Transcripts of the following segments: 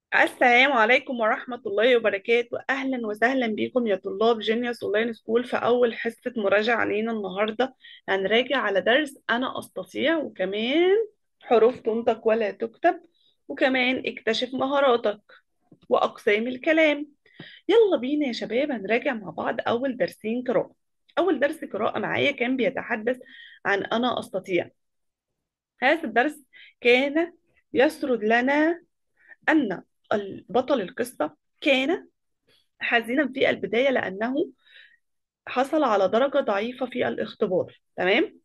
السلام عليكم ورحمة الله وبركاته أهلا وسهلا بكم يا طلاب جينيوس أونلاين سكول في أول حصة مراجعة علينا النهاردة هنراجع على درس أنا أستطيع وكمان حروف تنطق ولا تكتب وكمان اكتشف مهاراتك وأقسام الكلام يلا بينا يا شباب هنراجع مع بعض أول درسين قراءة أول درس قراءة معايا كان بيتحدث عن أنا أستطيع هذا الدرس كان يسرد لنا أن بطل القصة كان حزينا في البداية لأنه حصل على درجة ضعيفة في الاختبار تمام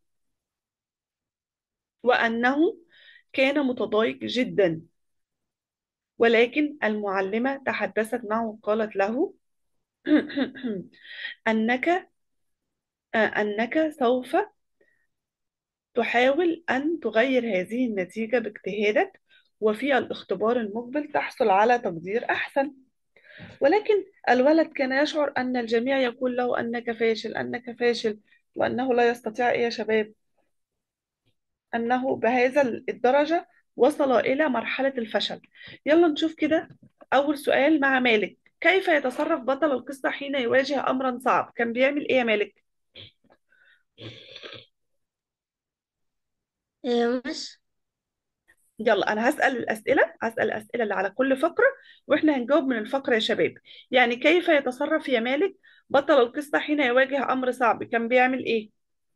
وأنه كان متضايق جدا ولكن المعلمة تحدثت معه وقالت له أنك أنك سوف تحاول أن تغير هذه النتيجة باجتهادك وفي الاختبار المقبل تحصل على تقدير أحسن ولكن الولد كان يشعر أن الجميع يقول له أنك فاشل أنك فاشل وأنه لا يستطيع إيه يا شباب أنه بهذا الدرجة وصل إلى مرحلة الفشل يلا نشوف كده أول سؤال مع مالك كيف يتصرف بطل القصة حين يواجه أمرا صعب كان بيعمل إيه يا مالك إيه مش يلا أنا هسأل الأسئلة هسأل الأسئلة اللي على كل فقرة وإحنا هنجاوب من الفقرة يا شباب يعني كيف يتصرف يا مالك بطل القصة حين يواجه أمر صعب كان بيعمل إيه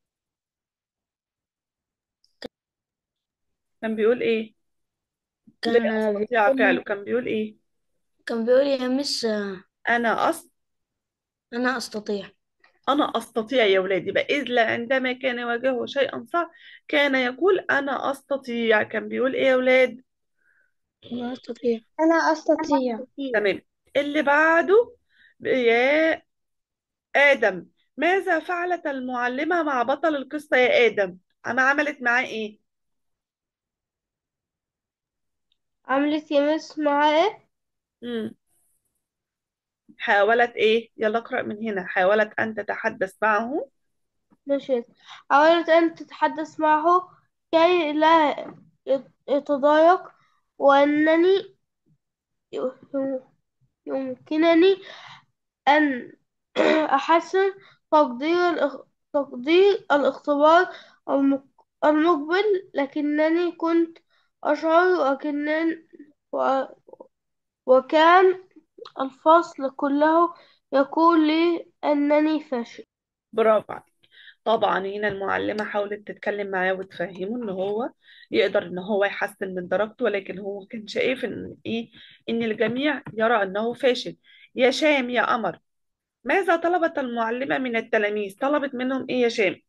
كان بيقول إيه لا كان أستطيع فعله بيقول كان بيقول إيه كان بيقول يا مس آه، أنا أص أنا أستطيع أنا أستطيع يا ولادي بقى إذ لا عندما كان يواجهه شيئا صعب كان يقول أنا أستطيع كان بيقول إيه يا ولاد أنا أستطيع أنا أستطيع تمام اللي بعده يا آدم ماذا فعلت المعلمة مع بطل القصة يا آدم أما عملت معاه إيه عملت يا مس معاه مم. حاولت إيه يلا اقرأ من هنا حاولت أن تتحدث معه ماشي حاولت أن تتحدث معه كي لا يتضايق وأنني يمكنني أن أحسن تقدير الاخ- تقدير الاختبار المق- المقبل لكنني كنت أشعر وكنن و- وكان الفصل كله يقول لي أنني فاشل برافو عليك طبعا هنا المعلمة حاولت تتكلم معاه وتفهمه ان هو يقدر ان هو يحسن من درجته ولكن هو كان شايف ان ايه ان الجميع يرى انه فاشل يا شام يا قمر ماذا طلبت المعلمة من التلاميذ طلبت منهم ايه يا شام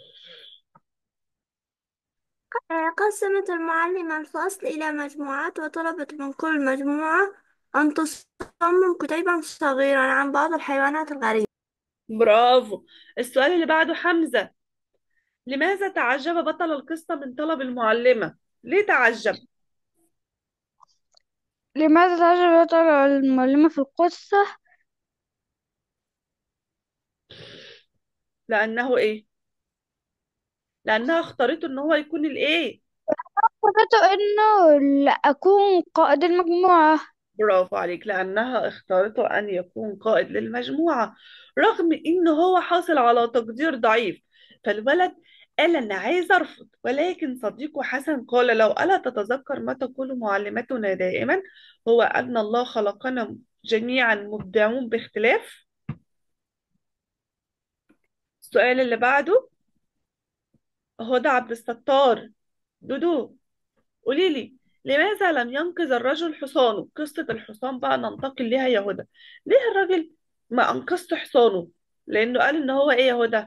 قسمت المعلمة الفصل إلى مجموعات وطلبت من كل مجموعة أن تصمم كتيبا صغيرا عن بعض الحيوانات الغريبة برافو السؤال اللي بعده حمزة لماذا تعجب بطل القصة من طلب المعلمة ليه تعجب لماذا تعجب ترى المعلمة في القصة؟ لانه ايه لانها اختارته ان هو يكون الايه فكرت إنه لا أكون قائد المجموعة برافو عليك لأنها اختارته أن يكون قائد للمجموعة رغم إن هو حاصل على تقدير ضعيف فالولد قال أنا عايز أرفض ولكن صديقه حسن قال لو ألا تتذكر ما تقول معلمتنا دائما هو أن الله خلقنا جميعا مبدعون باختلاف السؤال اللي بعده هدى عبد الستار دودو قولي لي لماذا لم ينقذ الرجل حصانه قصة الحصان بقى ننتقل ليها يا هدى ليه الراجل ما أنقذش حصانه لأنه قال إن هو إيه يا هدى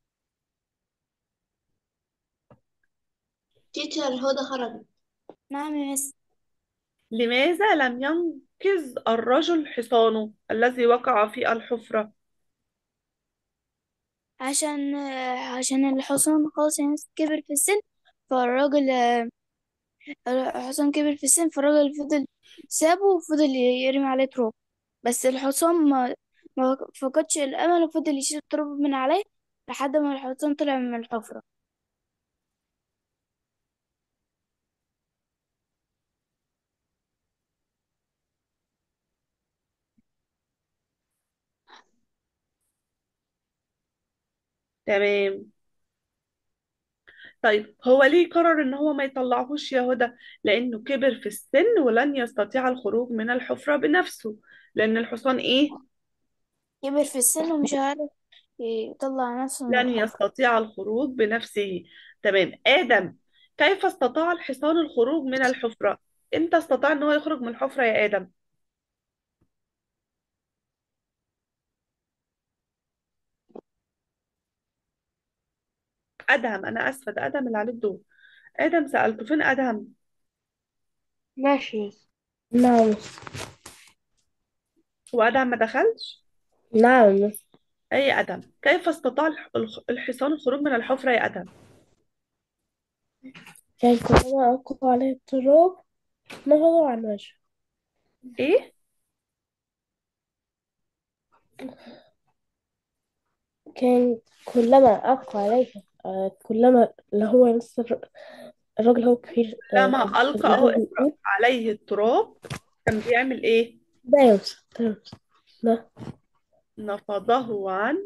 تيتشر هدى خرجت نعم يا مس لماذا لم ينقذ الرجل حصانه الذي وقع في الحفرة عشان عشان الحصان خلاص يعني كبر في السن فالراجل الحصان كبر في السن فالراجل فضل سابه وفضل يرمي عليه تراب بس الحصان ما ما فقدش الأمل وفضل يشيل التراب من عليه لحد ما الحصان طلع من الحفرة تمام طيب هو ليه قرر ان هو ما يطلعهوش يا هدى لانه كبر في السن ولن يستطيع الخروج من الحفرة بنفسه لان الحصان ايه كبر في السن ومش عارف يطلع نفسه من لن الحفرة يستطيع الخروج بنفسه تمام آدم كيف استطاع الحصان الخروج من الحفرة امتى استطاع ان هو يخرج من الحفرة يا آدم أدهم أنا آسفة ده أدهم اللي عليه الدور آدم سألته فين أدهم ماشي نعم وأدهم ما دخلش نعم أي أدهم كيف استطاع الح- الخ- الحصان الخروج من الحفرة يا أدهم كان كلما ألقوا عليه التراب نهضوا عن وجهه إيه كان كلما ألقوا عليه آه، كلما اللي هو لسه الر- الراجل هو كبير آه، لما ألقى اللي أهو هو اقرأ بيقول عليه التراب كان بيعمل إيه ده يمسك ده يمسك ده نفضه عن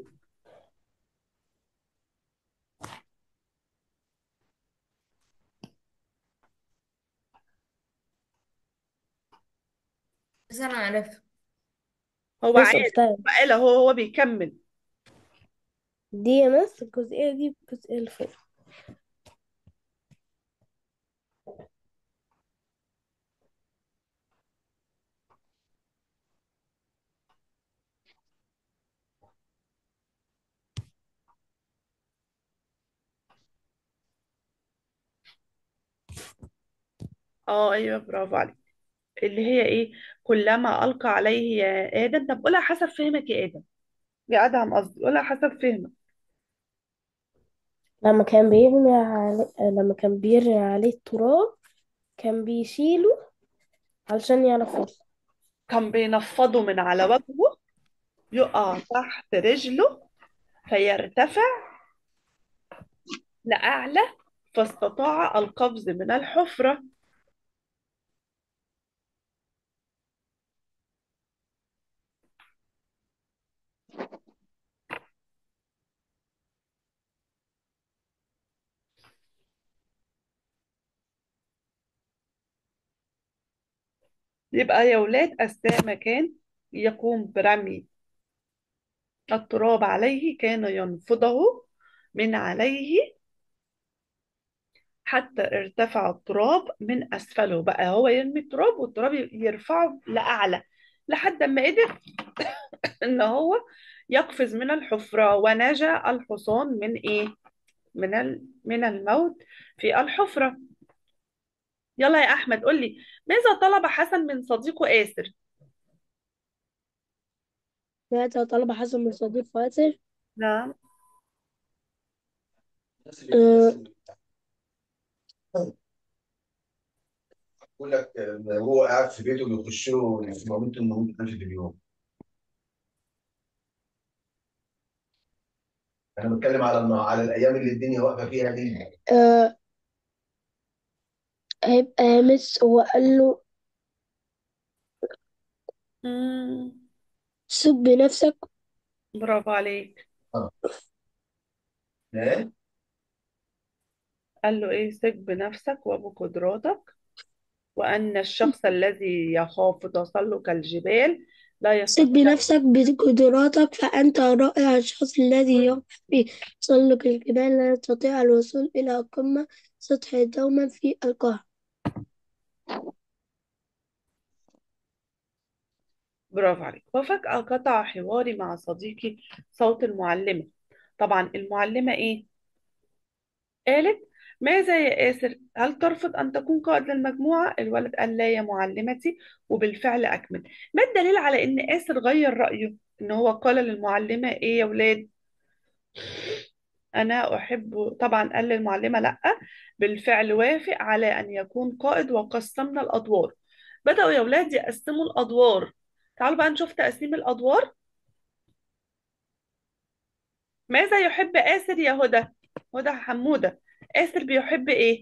بس انا عارف هو بص عارف أختار قال هو هو بيكمل دي يمس الجزئية دي الجزئية اللي فوق اه ايوه برافو عليك اللي هي ايه كلما ألقى عليه يا آدم طب قولها حسب فهمك يا آدم يا أدهم قصدي قولها حسب فهمك لما كان بيرمي عليه لما كان بيرمي عليه التراب كان بيشيله علشان يعرف يطلع كان بينفضه من على وجهه يقع تحت رجله فيرتفع لأعلى فاستطاع القفز من الحفرة يبقى يا ولاد أثناء ما كان يقوم برمي التراب عليه كان ينفضه من عليه حتى ارتفع التراب من أسفله بقى هو يرمي التراب والتراب يرفعه لأعلى لحد ما قدر إن هو يقفز من الحفرة ونجا الحصان من إيه؟ من ال... من الموت في الحفرة يلا يا أحمد قول لي ماذا طلب حسن من صديقه آسر؟ ماذا طلب حسن من صديق فاسر نعم أه بيقول لك إن هو قاعد في بيته بيخش له 700 800 ألف في اليوم أنا بتكلم على النا- على الأيام اللي الدنيا واقفة فيها دي أه هيبقى مس هو قال له مم. سب بنفسك برافو عليك آه. إيه؟ قال له إيه ثق بنفسك وبقدراتك وأن الشخص الذي يخاف تسلق الجبال لا سب يستطيع بنفسك بقدراتك فأنت رائع الشخص الذي يقف في تسلق الجبال لا يستطيع الوصول إلى قمة سطح دوما في القاع برافو عليك وفجأة قطع حواري مع صديقي صوت المعلمة طبعا المعلمة إيه قالت ماذا يا آسر هل ترفض أن تكون قائد للمجموعة الولد قال لا يا معلمتي وبالفعل أكمل ما الدليل على إن آسر غير رأيه إن هو قال للمعلمة إيه يا ولاد أنا أحب طبعا قال للمعلمة لأ بالفعل وافق على أن يكون قائد وقسمنا الأدوار بدأوا يا ولاد يقسموا الأدوار تعالوا بقى نشوف تقسيم الأدوار ماذا يحب آسر يا هدى هدى حمودة آسر بيحب إيه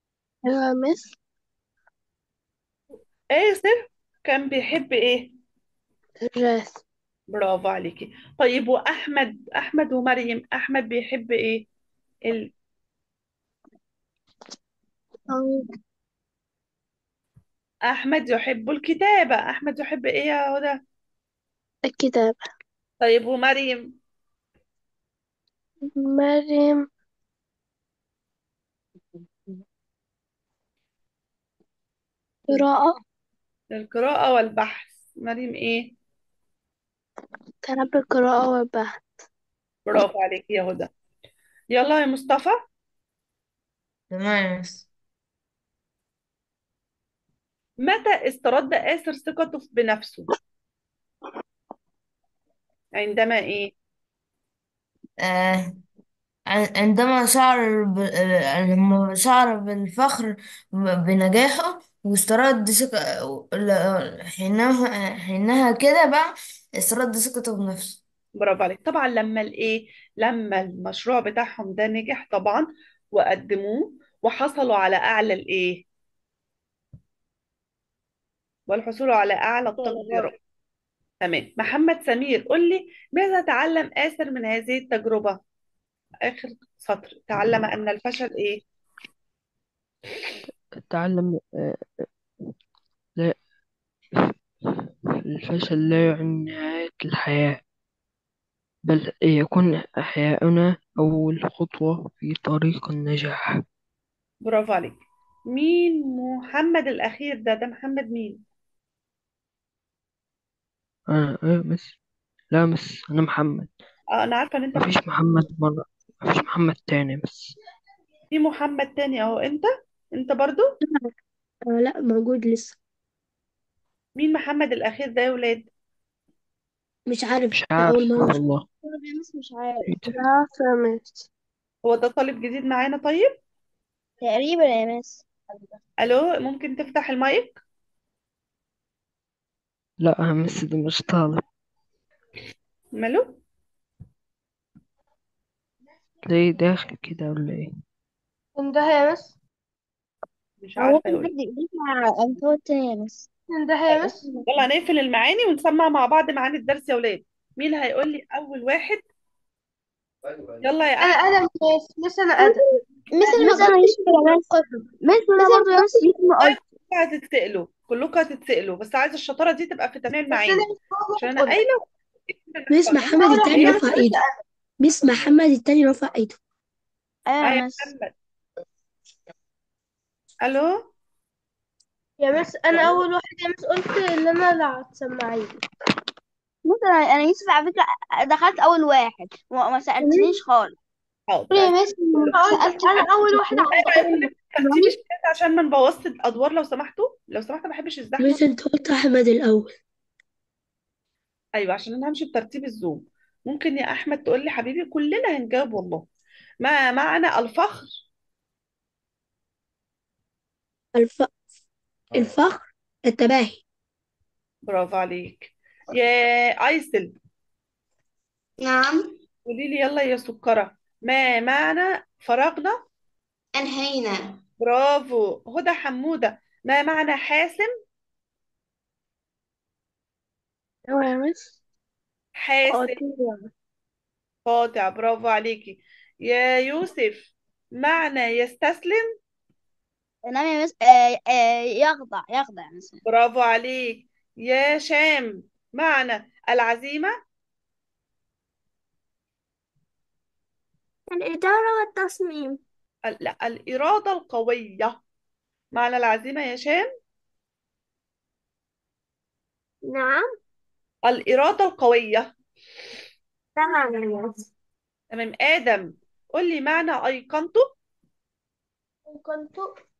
يا مس آسر كان بيحب إيه الرسم برافو عليكي طيب واحمد احمد ومريم احمد بيحب ايه ال... احمد يحب الكتابة احمد يحب ايه يا هدى الكتاب طيب ومريم مريم قراءة القراءة والبحث مريم ايه تحب القراءة والبحث برافو عليكي يا هدى يلا يا مصطفى تمام يا مس متى استرد آسر ثقته بنفسه عندما ايه آه ع- عندما شعر ب... آه، لما شعر بالفخر ب- بنجاحه واسترد ثقة ل- حينها حينها كده بقى استرد ثقته بنفسه برافو عليك طبعا لما الايه لما المشروع بتاعهم ده نجح طبعا وقدموه وحصلوا على اعلى الايه والحصول على اعلى التقديرات تمام محمد سمير قل لي ماذا تعلم آسر من هذه التجربة آخر سطر تعلم أن الفشل ايه تعلم آه، لا الفشل لا يعني نهاية الحياة بل يكون إحياؤنا أول خطوة في طريق النجاح برافو عليك مين محمد الأخير ده ده محمد مين أنا إيه مس لا مس أنا محمد اه أنا عارفة إن أنت مفيش محمد محمد مرة مفيش محمد تاني بس في محمد تاني أهو أنت أنت برضو آه لا موجود لسه مين محمد الأخير ده يا ولاد مش عارف مش ده عارف أول مرة أشوف. والله يا مس مش عارف إيه ده؟ عارفة مس هو ده طالب جديد معانا طيب تقريبا يا مس ألو ممكن تفتح المايك لا يا مس ده مش طالب ماله تلاقيه داخل كده ولا إيه انده يا مس مش هو عارفة يا ممكن ولاد حد يضيف مع أنت التاني يا مس انده يا مس يلا نقفل المعاني ونسمع مع بعض معاني الدرس يا ولاد مين هيقول لي أول واحد يلا يا انا أحمد ادم مس مس انا ادم مثل مثلا يا مس مثل أنا برضه يا مس طيب كلكم هتتسألوا كلكم هتتسألوا بس عايزة الشطارة دي تبقى في تسميع بس المعاني انا عشان أنا قايلة مس محمد التاني إيه؟ رفع ايده مس محمد التاني رفع ايده أيوة آه يا يا مس محمد ألو يا مس انا اول واحد يا مس قلت ان انا اللي هتسمعيني مثلا أنا يوسف على فكرة دخلت أول واحد وما ما سألتنيش خالص حاضر يا مس قلت انا اول واحد هتسمعيني ترتيب الشات عشان ما نبوظش الأدوار لو سمحتوا لو سمحت ما بحبش الزحمة مس انت قلت احمد الاول أيوة عشان أنا همشي بترتيب الزوم ممكن يا أحمد تقول لي حبيبي كلنا هنجاوب والله ما معنى الفخر الف... الفخر التباهي برافو عليك يا أيسل نعم قولي لي يلا يا سكرة ما معنى فرغنا أنهينا برافو هدى حمودة ما معنى حاسم ايوه يا مس حاسم قاطع برافو عليكي يا يوسف معنى يستسلم نعم يا مس آه آه يخضع يخضع يا مس برافو عليك يا شام معنى العزيمة الإدارة والتصميم ال- لا الإرادة القوية معنى العزيمة يا شام نعم الإرادة القوية تمام يا مس تمام آدم قول لي معنى أيقنته كنت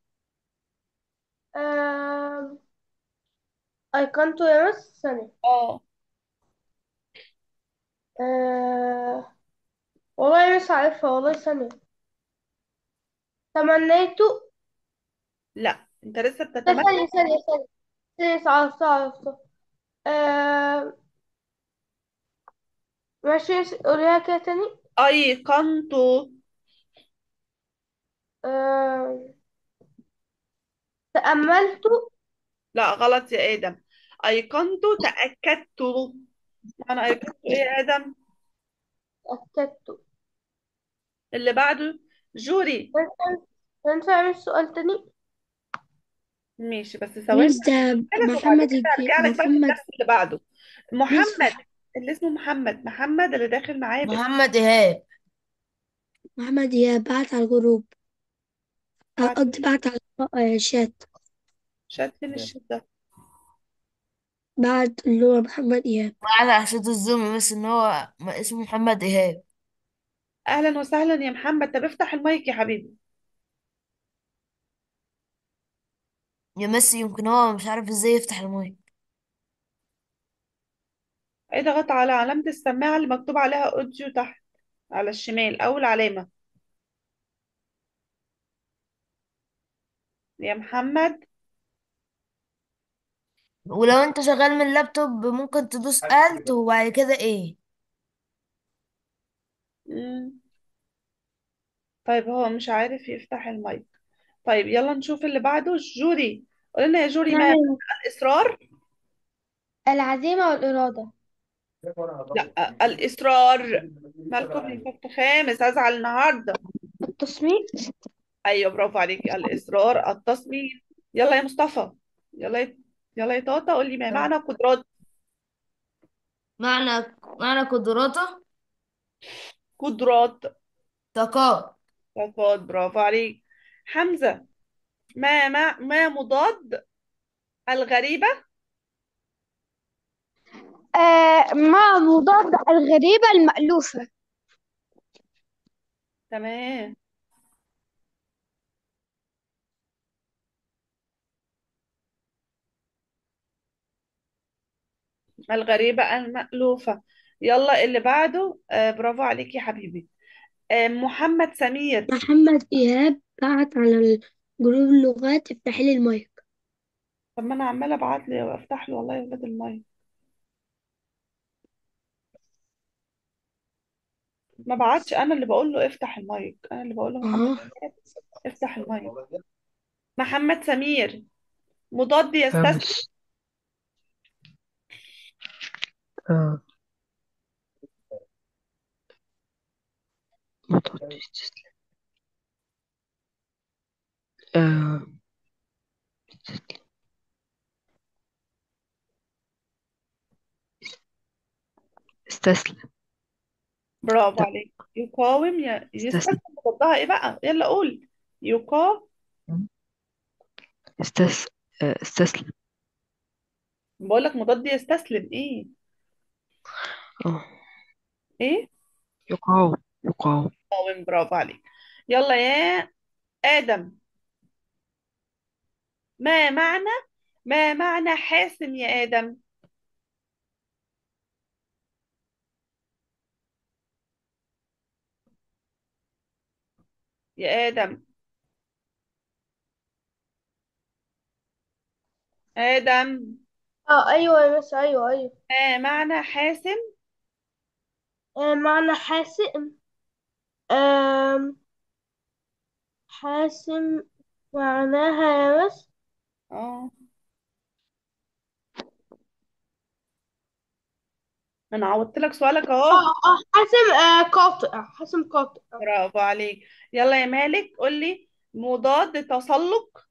آم، أيقنت يا مس ثانية اه آه، والله مش عارفة والله ثانية تمنيت لا انت لسه لا بتتمنى ثانية ثانية ثانية ثانية عرفت عرفت آه، ماشي قوليها كده تاني أيقنته آه، تأملت لا غلط يا آدم أيقنت تأكدت معنى أيقنت إيه يا آدم أكدت اللي بعده جوري ينفع أعمل سؤال تاني؟ ماشي بس ثواني ميس ده ثالث وبعد محمد كده الجي... هرجع لك بقى في محمد الدرس اللي بعده ميس محمد اللي اسمه محمد محمد اللي داخل معايا باسم محمد إيهاب محمد يا بعت على الجروب بعت قصدي بعت على آه، شات شات فين الشات ده بعت اللي هو محمد إيهاب وقاعد على صوت الزوم بس إن هو م- اسمه محمد إيهاب أهلا وسهلا يا محمد طب افتح المايك يا حبيبي يا ميسي يمكن هو مش عارف ازاي يفتح المايك اضغط على علامة السماعة اللي مكتوب عليها اوديو تحت على الشمال أول علامة يا محمد ولو انت شغال من اللابتوب ممكن تدوس الت وبعد كده ايه مم. طيب هو مش عارف يفتح المايك طيب يلا نشوف اللي بعده جوري قول لنا يا جوري ما نعم الإصرار العزيمة والإرادة لا الإصرار مالكم يا خط خامس هزعل النهاردة التصميم أيوة برافو عليك الإصرار التصميم يلا يا مصطفى يلا يا يلا يا طاطا قول لي ما معنى قدرات معنى معنى قدراته قدرات طاقات طاقات برافو عليك حمزة ما ما ما مضاد الغريبة آه مع مضاد الغريبة المألوفة تمام الغريبة المألوفة يلا اللي بعده آه برافو عليك يا حبيبي آه محمد سمير محمد إيهاب بعت على الجروب اللغات افتحي لي المايك طب ما انا عمالة ابعت لي وافتح له والله يا ولاد المايك ما بعتش انا اللي بقول له افتح المايك انا اللي بقول له محمد اه سمير افتح المايك محمد سمير مضاد يستسلم خامس آه. مضاد يستسلم آه. استسلم برافو طب عليك يقاوم ي- استسلم يستسلم مضادها ايه بقى يلا قول يقاوم استس... آه. استسلم بقول لك مضاد يستسلم ايه اه ايه يقاوم يقاوم يقاوم برافو عليك يلا يا آدم ما معنى ما معنى حاسم يا آدم يا آدم آدم اه ايوه يا مس ايوه ايوه ما معنى حاسم آه معنى حاسم آم حاسم معناها يا مس اه انا عوضت لك سؤالك اه اهو اه حاسم آه قاطع حاسم قاطع برافو عليك يلا يا مالك قول لي مضاد تسلق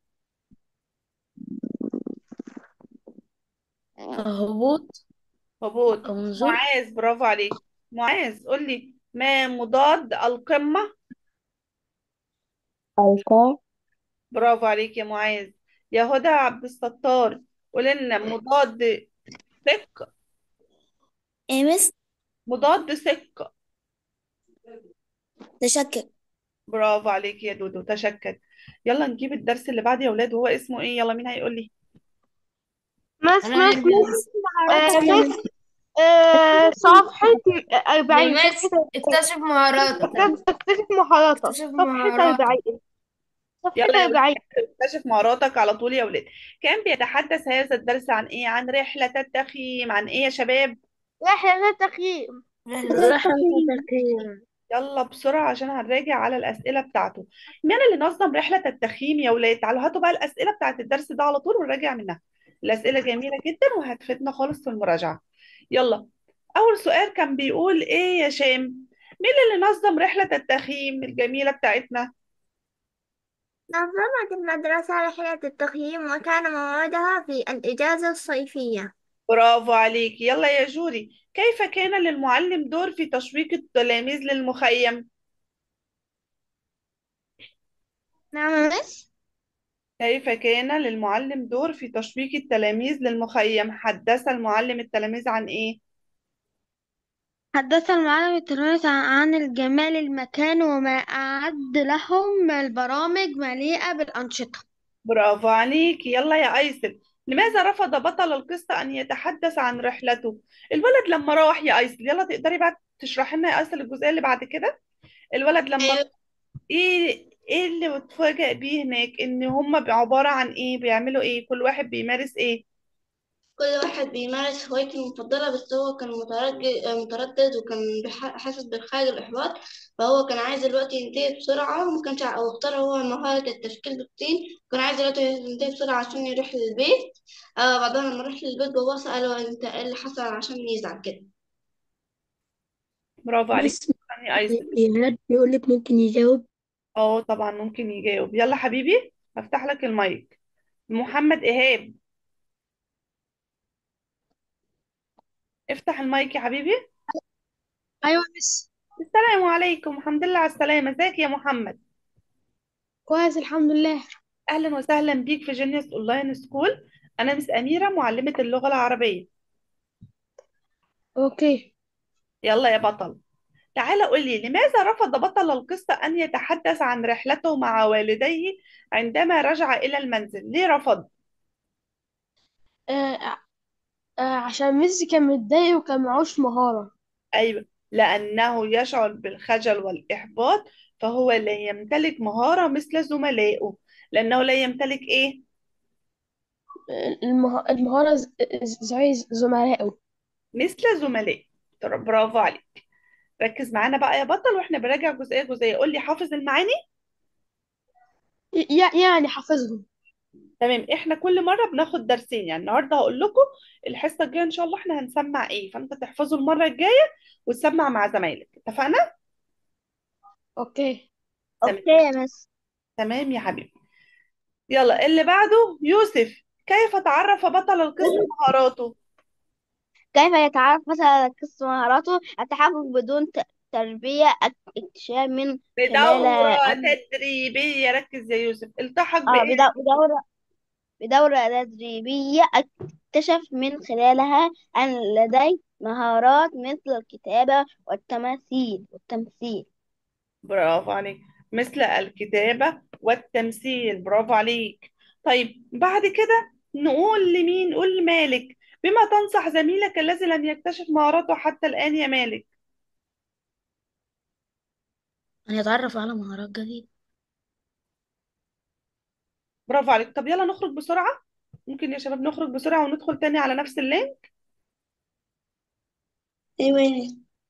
هبوط هبوط أو نزول معاذ برافو عليك معاذ قول لي ما مضاد القمة ألقاب برافو عليك يا معاذ يا هدى عبد الستار قول لنا مضاد ثق إمس مضاد ثق تشكك برافو عليك يا دودو تشكك يلا نجيب الدرس اللي بعد يا ولاد وهو اسمه ايه يلا مين هيقول لي مس انا مس عندي مس آه مهاراتك مس آه صفحة يا أربعين ميس صفحة اكتشف مهاراتك اكتشف مهاراتك اكتشف صفحة مهاراتك أربعين صفحة يلا يا ولاد أربعين اكتشف مهاراتك على طول يا ولاد كان بيتحدث هذا الدرس عن ايه عن رحلة التخييم عن ايه يا شباب رحلة التخييم رحلة رحلة التخييم يلا بسرعة عشان هنراجع على الأسئلة بتاعته مين اللي نظم رحلة التخييم يا ولاد تعالوا هاتوا بقى الأسئلة بتاعت الدرس ده على طول ونراجع منها الأسئلة جميلة جدا وهتفيدنا خالص في المراجعة يلا أول سؤال كان بيقول إيه يا شام مين اللي نظم رحلة التخييم الجميلة بتاعتنا نظمت المدرسة رحلة التخييم وكان موعدها في الإجازة الصيفية برافو عليك يلا يا جوري كيف كان للمعلم دور في تشويق التلاميذ للمخيم نعم مس كيف كان للمعلم دور في تشويق التلاميذ للمخيم حدث المعلم التلاميذ عن إيه حدث المعلم التلميذ عن الجمال المكان وما أعد لهم البرامج مليئة بالأنشطة برافو عليك يلا يا أيسل لماذا رفض بطل القصة أن يتحدث عن رحلته الولد لما راح يا أيسل يلا تقدري بقى تشرحي لنا يا أيسل الجزئية اللي بعد كده الولد لما أيوة ايه ايه اللي اتفاجأ بيه هناك ان هم عبارة عن ايه بيعملوا ايه كل واحد بيمارس ايه كل واحد بيمارس هوايته المفضلة بس هو كان متردد متردد وكان بيح- حاسس بالخجل والإحباط فهو كان عايز الوقت ينتهي بسرعة وما كانش ع- أو اختار هو مهارة التشكيل بالطين وكان عايز الوقت ينتهي بسرعة عشان يروح للبيت آه بعدها لما راح للبيت باباه سأله أنت إيه اللي حصل عشان يزعل كده برافو عليك بس يعني ايسل إيهاب بيقول لك ممكن يجاوب اه طبعا ممكن يجاوب يلا حبيبي هفتح لك المايك محمد ايهاب افتح المايك يا حبيبي أيوة مس السلام عليكم الحمد لله على السلامة ازيك يا محمد كويس الحمد لله اهلا وسهلا بيك في جينيوس اونلاين سكول انا مس اميرة معلمة اللغة العربية أوكي يلا يا بطل تعالى قول لي لماذا رفض بطل القصة أن يتحدث عن رحلته مع والديه عندما رجع إلى المنزل ليه رفض آه آه عشان ميسي كان متضايق وكان معهوش مهارة أيوة لأنه يشعر بالخجل والإحباط فهو لا يمتلك مهارة مثل زملائه لأنه لا يمتلك إيه المه... المهارة ز- ز- زي زملائه مثل زملائه طب برافو عليك ركز معانا بقى يا بطل واحنا بنراجع جزئية جزئية قول لي حافظ المعاني ي- يعني حافظهم تمام احنا كل مرة بناخد درسين يعني النهاردة هقول لكم الحصة الجاية ان شاء الله احنا هنسمع ايه فانت تحفظوا المرة الجاية وتسمع مع زمايلك اتفقنا أوكي تمام أوكي يا مس تمام يا حبيبي يلا اللي بعده يوسف كيف تعرف بطل القصة مهاراته كيف يتعرف مثلا على قصة مهاراته التحقق بدون ت- تربية اك- اكتشاف من خلال بدورة أن- تدريبية ركز يا يوسف التحق اه بإيه بدو- بدورة بدورة تدريبية اكتشف من خلالها أن لدي مهارات مثل الكتابة والتمثيل والتمثيل برافو عليك مثل الكتابة والتمثيل برافو عليك طيب بعد كده نقول لمين نقول لمالك بما تنصح زميلك الذي لم يكتشف مهاراته حتى الآن يا مالك أن يتعرف على مهارات جديدة برافو عليك طب يلا نخرج بسرعة ممكن يا شباب نخرج بسرعة وندخل تاني على نفس اللينك أيوة